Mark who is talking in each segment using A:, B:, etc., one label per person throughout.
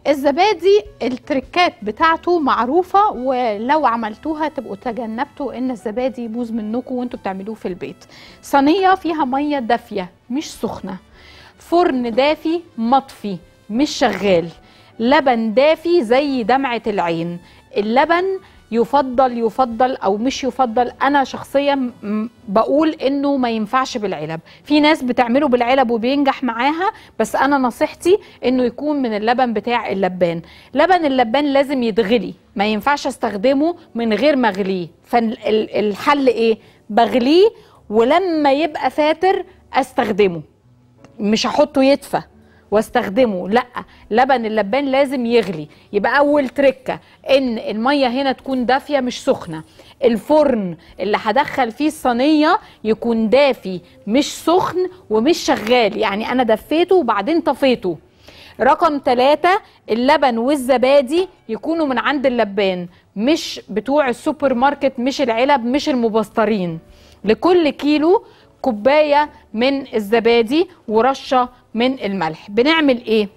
A: الزبادي التركات بتاعته معروفة ولو عملتوها تبقوا تجنبتوا ان الزبادي يبوظ منكم وانتوا بتعملوه في البيت صينية فيها مية دافية مش سخنة فرن دافي مطفي مش شغال لبن دافي زي دمعة العين اللبن يفضل يفضل او مش يفضل انا شخصيا م- بقول انه ما ينفعش بالعلب في ناس بتعمله بالعلب وبينجح معاها بس انا نصيحتي انه يكون من اللبن بتاع اللبان لبن اللبان لازم يتغلي ما ينفعش استخدمه من غير ما اغليه فالحل ايه بغليه ولما يبقى فاتر استخدمه مش هحطه يدفى واستخدمه لا لبن اللبان لازم يغلي يبقى اول تركه ان الميه هنا تكون دافيه مش سخنه الفرن اللي هدخل فيه الصينيه يكون دافي مش سخن ومش شغال يعني انا دفيته وبعدين طفيته رقم ثلاثة اللبن والزبادي يكونوا من عند اللبان مش بتوع السوبر ماركت مش العلب مش المبسترين لكل كيلو كوباية من الزبادي ورشة من الملح بنعمل ايه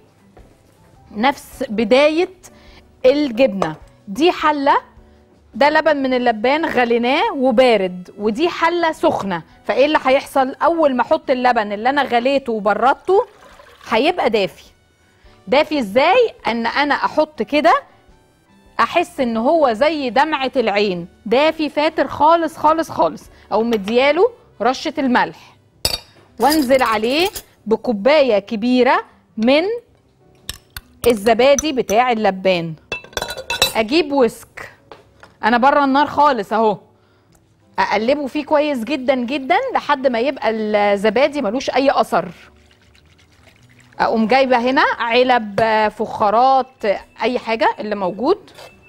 A: نفس بداية الجبنة دي حلة ده لبن من اللبان غليناه وبارد ودي حلة سخنة فايه اللي هيحصل اول ما احط اللبن اللي انا غليته وبردته هيبقى دافي دافي ازاي ان انا احط كده احس ان هو زي دمعة العين دافي فاتر خالص خالص خالص او مدياله رشة الملح وانزل عليه بكوباية كبيرة من الزبادي بتاع اللبان اجيب ويسك انا بره النار خالص اهو اقلبه فيه كويس جدا جدا لحد ما يبقى الزبادي ملوش اي اثر اقوم جايبه هنا علب آه، فخارات آه، اي حاجه اللي موجود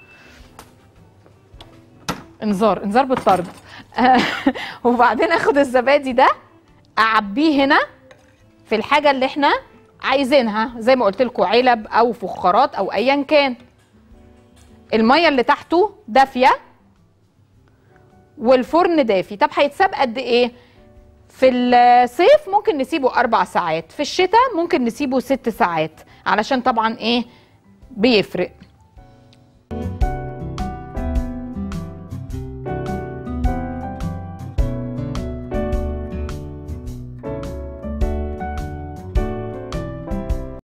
A: انذار انذار بالطرد وبعدين اخد الزبادي ده اعبيه هنا في الحاجه اللي احنا عايزينها زي ما قلت لكم علب او فخارات او ايا كان الميه اللي تحته دافيه والفرن دافي طب هيتساب قد ايه في الصيف ممكن نسيبه اربع ساعات في الشتاء ممكن نسيبه ست ساعات علشان طبعا ايه بيفرق